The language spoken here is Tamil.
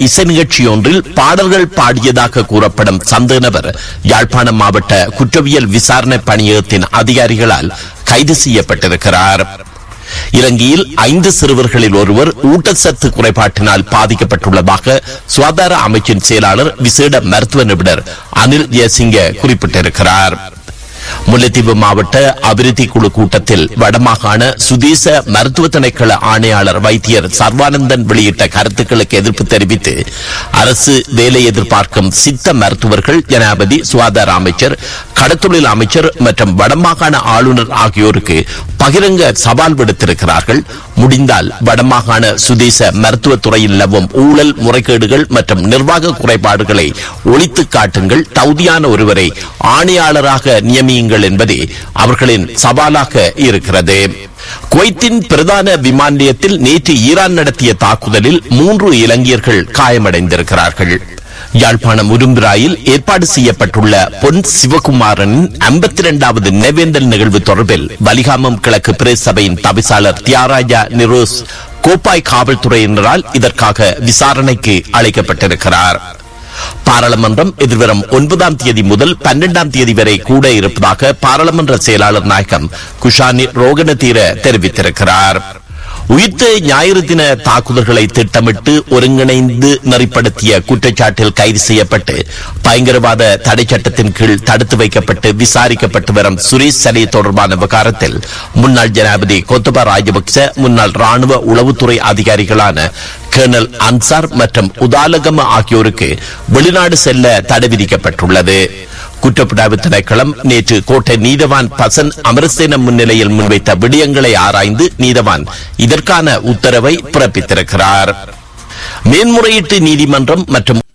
இசை நிகழ்ச்சியொன்றில் பாடல்கள் பாடியதாக கூறப்படும் சந்தேக நபர் யாழ்ப்பாணம் மாவட்ட குற்றவியல் விசாரணை பணியகத்தின் அதிகாரிகளால் கைது செய்யப்பட்டிருக்கிறார் இலங்கையில் ஐந்து சிறுவர்களில் ஒருவர் ஊட்டச்சத்து குறைபாட்டினால் பாதிக்கப்பட்டுள்ளதாக சுகாதார அமைச்சின் செயலாளர் விசேட மருத்துவ நிபுணர் அனில் ஜெயசிங்க குறிப்பிட்டிருக்கிறார் முல்லைத்தீவு மாவட்ட அபிவிருத்தி குழு கூட்டத்தில் வடமாகாண சுதேச மருத்துவ திணைக்கள ஆணையாளர் வைத்தியர் சர்வானந்தன் வெளியிட்ட கருத்துக்களுக்கு எதிர்ப்பு தெரிவித்து அரசு வேலை எதிர்பார்க்கும் சித்த மருத்துவர்கள் ஜனாபதி சுகாதார அமைச்சர் கடத்தொழில் அமைச்சர் மற்றும் வடமாகாண ஆளுநர் ஆகியோருக்கு பகிரங்க சவால் விடுத்திருக்கிறார்கள் முடிந்தால் வடமாகாண சுதேச மருத்துவத் துறையில் நிலவும் ஊழல் முறைகேடுகள் மற்றும் நிர்வாக குறைபாடுகளை ஒழித்து காட்டுங்கள் தகுதியான ஒருவரை ஆணையாளராக நியமியுங்கள் என்பதே அவர்களின் சவாலாக இருக்கிறது குவைத்தின் பிரதான விமான நிலையத்தில் நேற்று ஈரான் நடத்திய தாக்குதலில் மூன்று இலங்கையர்கள் காயமடைந்திருக்கிறார்கள் யாழ்ப்பாணம் உரும்பிராயில் ஏற்பாடு செய்யப்பட்டுள்ள பொன் சிவகுமாரனின் ஐம்பத்தி இரண்டாவது நினைவேந்தல் நிகழ்வு தொடர்பில் வலிகாமம் கிழக்கு பிரேஸ் சபையின் தவிசாளர் தியாராஜா நிரோஸ் கோப்பாய் காவல்துறையினரால் இதற்காக விசாரணைக்கு அழைக்கப்பட்டிருக்கிறார் பாராளுமன்றம் எதிர்வரும் ஒன்பதாம் தேதி முதல் பன்னெண்டாம் தேதி வரை கூட இருப்பதாக பாராளுமன்ற செயலாளர் நாயகம் குஷானி ரோகனதீர தெரிவித்திருக்கிறார் உயிர்த்த ஞாயிறு தின தாக்குதல்களை திட்டமிட்டு ஒருங்கிணைந்து நெறிப்படுத்திய குற்றச்சாட்டில் கைது செய்யப்பட்டு பயங்கரவாத தடை சட்டத்தின் கீழ் தடுத்து வைக்கப்பட்டு விசாரிக்கப்பட்டு வரும் சுரேஷ் சலே தொடர்பான விவகாரத்தில் முன்னாள் ஜனாதிபதி கோத்தபா ராஜபக்ச முன்னாள் ராணுவ உளவுத்துறை அதிகாரிகளான கர்னல் அன்சார் மற்றும் உதாலகம ஆகியோருக்கு வெளிநாடு செல்ல தடை விதிக்கப்பட்டுள்ளது குற்றப்புலனாய்வு திணைக்களம் நேற்று கோட்டை நீதவான் பசன் அமரசேன முன்னிலையில் முன்வைத்த விடயங்களை ஆராய்ந்து நீதவான் இதற்கான உத்தரவை பிறப்பித்திருக்கிறார் மேன்முறையீட்டு நீதிமன்றம் மற்றும்